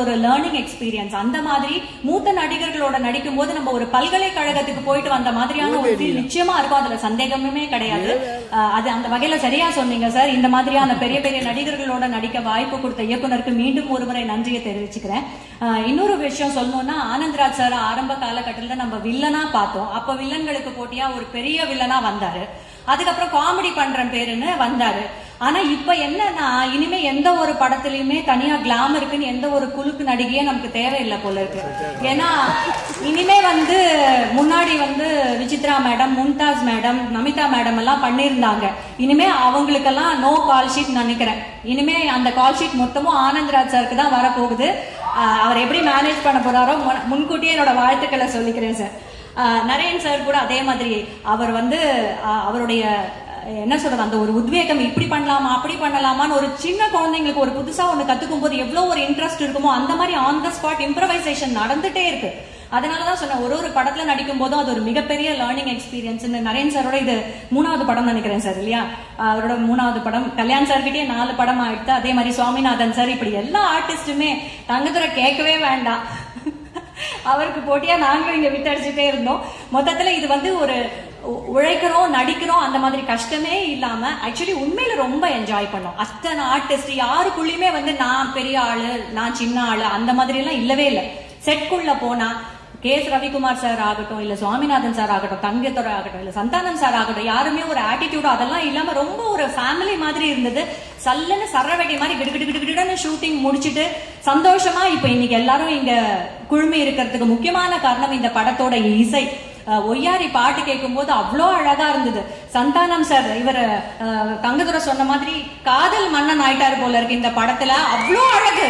ஒரு learning experience அந்த மாதிரி மூத்த நடிகர்களோட நடிக்கும் போது நம்ம ஒரு பல்கலைக்கழகத்துக்கு போயிட்டு வந்த மாதிரியான ஒரு feel நிச்சயமா இருக்கும் அதுல சந்தேகமே கிடையாது அஹ் அது அந்த வகையில சரியா சொன்னீங்க சார் இந்த மாதிரியான பெரிய பெரிய நடிகர்களோட நடிக்க வாய்ப்பு கொடுத்த இயக்குனருக்கு மீண்டும் ஒருமுறை நன்றியை தெரிவிச்சுக்கிறேன் அஹ் இன்னொரு விஷயம் சொல்லணும்னா ஆனந்த்ராஜ் சார் ஆரம்ப காலகட்டத்துல நம்ம வில்லனா பார்த்தோம் அப்ப வில்லன்களுக்கு போட்டியா ஒரு பெரிய வில்லனா வந்தாரு அதுக்கப்புறம் காமெடி பண்றேன் பேருன்னு வந்தாரு ஆனா இப்ப என்னன்னா இனிமே எந்த ஒரு படத்துலயுமே தனியா கிளாமருக்குன்னு எந்த ஒரு குலுக்கு நடிகையே நமக்கு தேவையில்லை போல இருக்கு ஏன்னா இனிமே வந்து முன்னாடி வந்து Vichitra madam Mumtaz madam Namitha madam எல்லாம் பண்ணியிருந்தாங்க இனிமே அவங்களுக்கெல்லாம் நோ கால் ஷீட் நினைக்கிறேன் இனிமே அந்த கால் ஷீட் மொத்தமும் ஆனந்த்ராஜ் சாருக்கு தான் வரப்போகுது ஆஹ் அவர் எப்படி மேனேஜ் பண்ண போறாரோ முன்- முன்கூட்டியே என்னோட வாழ்த்துக்களை சொல்லிக்கிறேன் சார் ஆஹ் நரேன் சார் கூட அதே மாதிரி அவர் வந்து ஆஹ் அவருடைய ஆஹ் என்ன சொல்றது அந்த ஒரு உத்வேகம் இப்படி பண்ணலாமா அப்படி பண்ணலாமான்னு ஒரு சின்ன குழந்தைங்களுக்கு ஒரு புதுசா ஒண்ணு கத்துக்கும் போது எவ்வளவு ஒரு இன்ட்ரெஸ்ட் இருக்குமோ அந்த மாதிரி ஆன் த ஸ்பாட் இம்ப்ரவைசேஷன் நடந்துட்டே இருக்கு அதனாலதான் சொன்னேன் ஒரு ஒரு படத்துல நடிக்கும் போதும் அது ஒரு மிகப்பெரிய லேர்னிங் எக்ஸ்பீரியன்ஸ் நரேன் சாரோட இது மூணாவது படம் நினைக்கிறேன் சார் இல்லையா ஆஹ் அவரோட மூணாவது படம் கல்யாண் சார் கிட்டே நாலு படம் ஆயிடுத்து அதே மாதிரி சுவாமிநாதன் சார் இப்படி எல்லா ஆர்டிஸ்டுமே தங்கத்துறை கேட்கவே வேண்டாம் அவருக்கு போட்டியா நாங்களும் இங்க விட்டடிச்சுட்டே இருந்தோம் மொத்தத்துல இது வந்து ஒரு உ- உழைக்கிறோம் நடிக்கிறோம் அந்த மாதிரி கஷ்டமே இல்லாம ஆக்சுவலி உண்மையில ரொம்ப என்ஜாய் பண்ணோம் அத்தனை ஆர்டிஸ்ட் யாருக்குள்ளயுமே வந்து நான் பெரிய ஆளு நான் சின்ன ஆளு அந்த மாதிரி எல்லாம் இல்லவே இல்லை செட்குள்ள போனா கே எஸ் ரவிக்குமார் சார் ஆகட்டும் இல்ல சுவாமிநாதன் சார் ஆகட்டும் தங்கத்துறை ஆகட்டும் இல்ல சந்தானம் சார் ஆகட்டும் யாருமே ஒரு ஆட்டிடியூட் அதெல்லாம் இல்லாம ரொம்ப ஒரு ஃபேமிலி மாதிரி இருந்தது சல்லுன்னு சரவெடி மாதிரி கிடு கிடு கிடு கிடுன்னு ஷூட்டிங் முடிச்சிட்டு சந்தோஷமா இப்ப இன்னைக்கு எல்லாரும் இங்க குழுமி இருக்கிறதுக்கு முக்கியமான காரணம் இந்த படத்தோட இசை அஹ், ஒய்யாரி பாட்டு கேட்கும்போது அவ்வளோ அழகா இருந்தது சந்தானம் சார் இவர் தங்கதுரை சொன்ன மாதிரி காதல் மன்னன் ஆயிட்டாரு போல இருக்கு இந்த படத்துல அவ்வளோ அழகு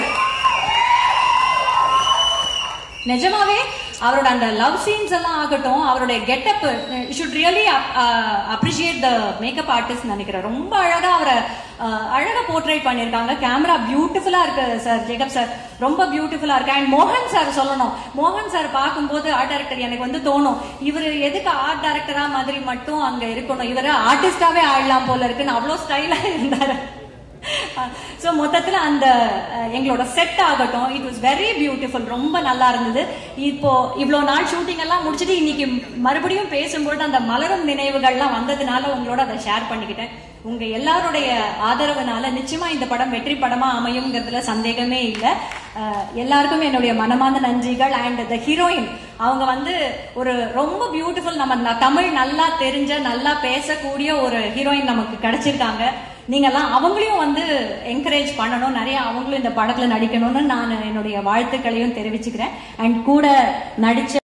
நிஜமாவே அவரோட அந்த லவ் சீன்ஸ் எல்லாம் ஆகட்டும் அவருடைய getup should really appreciate the makeup artist நினைக்கிறேன் ரொம்ப அழகா அவரை அஹ், அழகா போர்ட்ரேட் பண்ணியிருக்காங்க கேமரா பியூட்டிஃபுல்லா இருக்கு சார் ஜேகப் சார் ரொம்ப பியூட்டிஃபுல்லா இருக்கு அண்ட் மோகன் சார் சொல்லணும் மோகன் சார் பார்க்கும்போது ஆர்ட் டைரக்டர் எனக்கு வந்து தோணும் இவர் எதுக்கு ஆர்ட் டைரக்டரா மாதிரி மட்டும் அங்க இருக்கணும் இவர் ஆர்டிஸ்டாவே ஆடலாம் போல இருக்குன்னு அவ்வளோ ஸ்டைலா இருந்தாரு சோ மொத்தத்துல அந்த அஹ், எங்களோட செட் ஆகட்டும் இட் வாஸ் வெரி பியூட்டிஃபுல் ரொம்ப நல்லா இருந்தது இப்போ இவ்வளவு நாள் ஷூட்டிங் எல்லாம் முடிச்சுட்டு இன்னைக்கு மறுபடியும் பேசும்போது அந்த மலரும் நினைவுகள்லாம் வந்ததுனால உங்களோட அதை ஷேர் பண்ணிக்கிட்டேன் உங்க எல்லாருடைய ஆதரவுனால நிச்சயமா இந்த படம் வெற்றி படமா அமையுங்கிறதுல சந்தேகமே இல்லை எல்லாருக்கும் என்னுடைய மனமார்ந்த நன்றிகள் அண்ட் த ஹீரோயின் அவங்க வந்து ஒரு ரொம்ப பியூட்டிஃபுல் நம்ம ந- தமிழ் நல்லா தெரிஞ்ச நல்லா பேசக்கூடிய ஒரு ஹீரோயின் நமக்கு கிடைச்சிருக்காங்க நீங்கெல்லாம் அவங்களையும் வந்து என்கரேஜ் பண்ணணும் நிறைய அவங்களும் இந்த படத்துல நடிக்கணும்னு நான் என்னுடைய வாழ்த்துக்களையும் தெரிவிச்சுக்கிறேன் அண்ட் கூட நடிச்ச